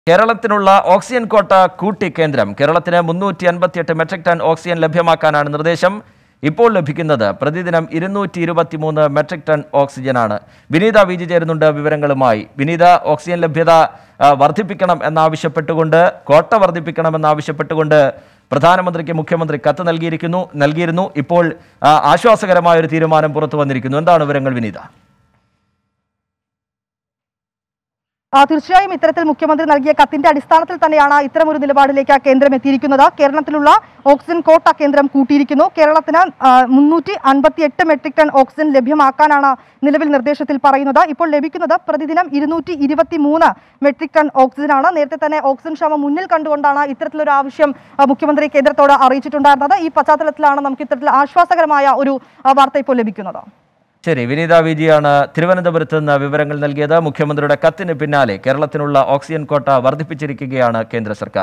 കേരളത്തിനുള്ള oxygen കോട്ട കൂട്ടി കേന്ദ്രം കേരളത്തിന് മുന്നൂറ്റി അൻപത്തിയെട്ട് മെട്രിക് ടൺ ഓക്സിജൻ ലഭ്യമാക്കാനാണ് നിർദ്ദേശം ഇപ്പോൾ ലഭിക്കുന്നത് പ്രതിദിനം ഇരുന്നൂറ്റി ഇരുപത്തിമൂന്ന് മെട്രിക് ടൺ ഓക്സിജനാണ് വിനീത വി ജി ചേരുന്നുണ്ട് വിവരങ്ങളുമായി വിനീത ഓക്സിജൻ ലഭ്യത ആ, വർദ്ധിപ്പിക്കണം എന്നാവശ്യപ്പെട്ടുകൊണ്ട് കോട്ട വർദ്ധിപ്പിക്കണം എന്നാവശ്യപ്പെട്ടുകൊണ്ട് പ്രധാനമന്ത്രിക്ക് മുഖ്യമന്ത്രി കത്ത് നൽകിയിരിക്കുന്നു നൽകിയിരുന്നു ഇപ്പോൾ ആ, ആശ്വാസകരമായ ഒരു തീരുമാനം പുറത്തു വന്നിരിക്കുന്നു എന്താണ് വിവരങ്ങൾ വിനീത ആ, തീർച്ചയായും ഇത്തരത്തിൽ മുഖ്യമന്ത്രി നൽകിയ കത്തിന്റെ അടിസ്ഥാനത്തിൽ തന്നെയാണ് ഇത്തരമൊരു നിലപാടിലേക്ക് കേന്ദ്രം എത്തിയിരിക്കുന്നത് കേരളത്തിലുള്ള ഓക്സിജൻ കോട്ട കേന്ദ്രം കൂട്ടിയിരിക്കുന്നു കേരളത്തിന് മുന്നൂറ്റി അൻപത്തി എട്ട് മെട്രിക് ടൺ ഓക്സിജൻ ലഭ്യമാക്കാനാണ് നിലവിൽ നിർദ്ദേശത്തിൽ പറയുന്നത് ഇപ്പോൾ ലഭിക്കുന്നത് പ്രതിദിനം ഇരുന്നൂറ്റി ഇരുപത്തി മൂന്ന് മെട്രിക് ടൺ ഓക്സിജനാണ് നേരത്തെ തന്നെ ഓക്സിജൻ ക്ഷാമം മുന്നിൽ കണ്ടുകൊണ്ടാണ് ഇത്തരത്തിലൊരു ആവശ്യം ആ, മുഖ്യമന്ത്രി കേന്ദ്രത്തോട് അറിയിച്ചിട്ടുണ്ടായിരുന്നത് ഈ പശ്ചാത്തലത്തിലാണ് നമുക്ക് ഇത്തരത്തിൽ ആശ്വാസകരമായ ഒരു ആ, വാർത്ത ഇപ്പോൾ ലഭിക്കുന്നത് ശരി വിനീത വിജിയാണ് തിരുവനന്തപുരത്ത് നിന്ന് വിവരങ്ങൾ നൽകിയത് മുഖ്യമന്ത്രിയുടെ കത്തിന് പിന്നാലെ കേരളത്തിനുള്ള ഓക്സിജൻ കോട്ട വർദ്ധിപ്പിച്ചിരിക്കുകയാണ് കേന്ദ്ര സർക്കാർ